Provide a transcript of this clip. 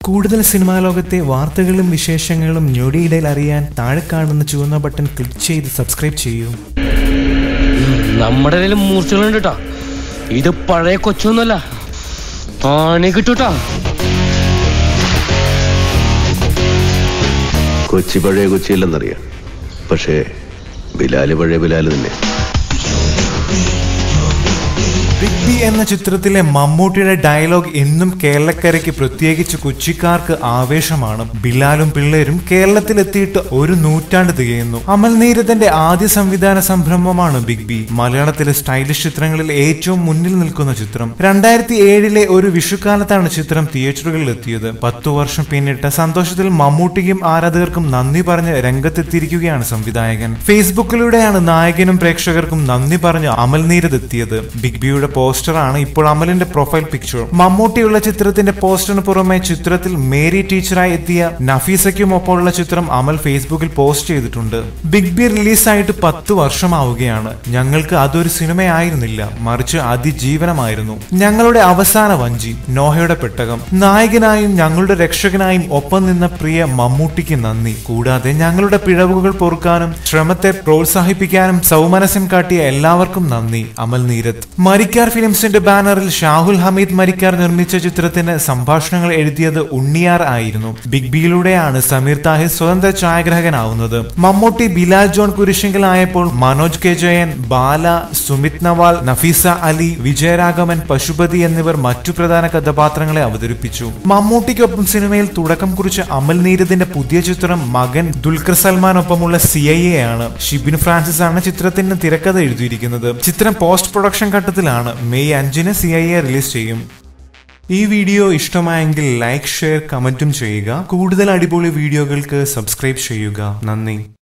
കൂടുതൽ സിനിമാ ലോകത്തെ വാർത്തകളും വിശേഷങ്ങളും ഞൊടിയിടയിൽ അറിയാൻ താഴെ കാണുന്ന ചുവന്ന ബട്ടൺ ക്ലിക്ക് ചെയ്ത് സബ്സ്ക്രൈബ് ചെയ്യൂ നമ്മുടെ കയ്യിൽ മൂർച്ചകളുണ്ട് കേട്ടോ ഇത് പഴയ കൊച്ചൊന്നുമല്ല ആണി കിട്ടൂട്ടാ കൊച്ചി പഴയ കൊച്ചിയല്ലെന്നറിയാം പക്ഷേ ബിലാല് പഴയ ബിലാല് തന്നെ ബിഗ് ബി എന്ന ചിത്രത്തിലെ മമ്മൂട്ടിയുടെ ഡയലോഗ് എന്നും കേരളക്കരയ്ക്ക് പ്രത്യേകിച്ച് കൊച്ചിക്കാർക്ക് ആവേശമാണ് ബിലാലും പിള്ളേരും കേരളത്തിലെത്തിയിട്ട് ഒരു നൂറ്റാണ്ട് തികയുന്നു അമൽ നീരദന്റെ ആദ്യ സംവിധാന സംരംഭമാണ് ബിഗ് ബി മലയാളത്തിലെ സ്റ്റൈലിഷ് ചിത്രങ്ങളിൽ ഏറ്റവും മുന്നിൽ നിൽക്കുന്ന ചിത്രം രണ്ടായിരത്തി ഏഴിലെ ഒരു വിഷുക്കാലത്താണ് ചിത്രം തിയേറ്ററുകളിൽ എത്തിയത് പത്തു വർഷം പിന്നിട്ട സന്തോഷത്തിൽ മമ്മൂട്ടിക്കും ആരാധകർക്കും നന്ദി പറഞ്ഞ് രംഗത്തെത്തിയിരിക്കുകയാണ് സംവിധായകൻ ഫേസ്ബുക്കിലൂടെയാണ് നായകനും പ്രേക്ഷകർക്കും നന്ദി പറഞ്ഞ് അമൽ നീരദ് എത്തിയത് ബിഗ് ബിയുടെ പോസ്റ്ററാണ് ഇപ്പോൾ അമലിന്റെ പ്രൊഫൈൽ പിക്ചർ മമ്മൂട്ടിയുള്ള ചിത്രത്തിന്റെ പോസ്റ്ററിന് പുറമെ ചിത്രത്തിൽ മേരി ടീച്ചറായി എത്തിയ നഫീസയ്ക്കും ഒപ്പമുള്ള ചിത്രം അമൽ ഫേസ്ബുക്കിൽ പോസ്റ്റ് ചെയ്തിട്ടുണ്ട് ബിഗ് ബി റിലീസായിട്ട് പത്ത് വർഷമാവുകയാണ് ഞങ്ങൾക്ക് അതൊരു സിനിമയായിരുന്നില്ല മറിച്ച് അതിജീവനമായിരുന്നു ഞങ്ങളുടെ അവസാന വഞ്ചി നോഹയുടെ പെട്ടകം നായകനായും ഞങ്ങളുടെ രക്ഷകനായും ഒപ്പം നിന്ന പ്രിയ മമ്മൂട്ടിക്ക് നന്ദി കൂടാതെ ഞങ്ങളുടെ പിഴവുകൾ പൊറുക്കാനും ശ്രമത്തെ പ്രോത്സാഹിപ്പിക്കാനും സൗമനസ്യം കാട്ടിയ എല്ലാവർക്കും നന്ദി അമൽ നീരത് മരിക്കാർ ഫിലിംസിന്റെ ബാനറിൽ ഷാഹുൽ ഹമീദ് മരിക്കാർ നിർമ്മിച്ച ചിത്രത്തിന് സംഭാഷണങ്ങൾ എഴുതിയത് ഉണ്ണിയാർ ആയിരുന്നു ബിഗ് ബിയിലൂടെയാണ് സമീർ താഹിർ സ്വതന്ത്ര ഛായാഗ്രഹകനാവുന്നത് മമ്മൂട്ടി ബിലാൽ ജോൺ കുരിശിങ്കൽ ആയപ്പോൾ മനോജ് കെ ജയൻ ബാല സുമിത് നവാൽ നഫീസ അലി വിജയരാഘവൻ പശുപതി എന്നിവർ മറ്റു പ്രധാന കഥാപാത്രങ്ങളെ അവതരിപ്പിച്ചു മമ്മൂട്ടിക്കൊപ്പം സിനിമയിൽ തുടക്കം കുറിച്ച അമൽ നീരദിന്റെ പുതിയ ചിത്രം മകൻ ദുൽഖർ സൽമാനൊപ്പമുള്ള സി ഐ എ ആണ് ഷിബിൻ ഫ്രാൻസിസ് ആണ് ചിത്രത്തിന് തിരക്കഥ എഴുതിയിരിക്കുന്നത് ചിത്രം പോസ്റ്റ് പ്രൊഡക്ഷൻ ഘട്ടത്തിലാണ് മെയ് അഞ്ചിന് സി ഐ എ റിലീസ് ചെയ്യും ഈ വീഡിയോ ഇഷ്ടമായെങ്കിൽ ലൈക്ക് ഷെയർ കമന്റും ചെയ്യുക കൂടുതൽ അടിപൊളി വീഡിയോകൾക്ക് സബ്സ്ക്രൈബ് ചെയ്യുക നന്ദി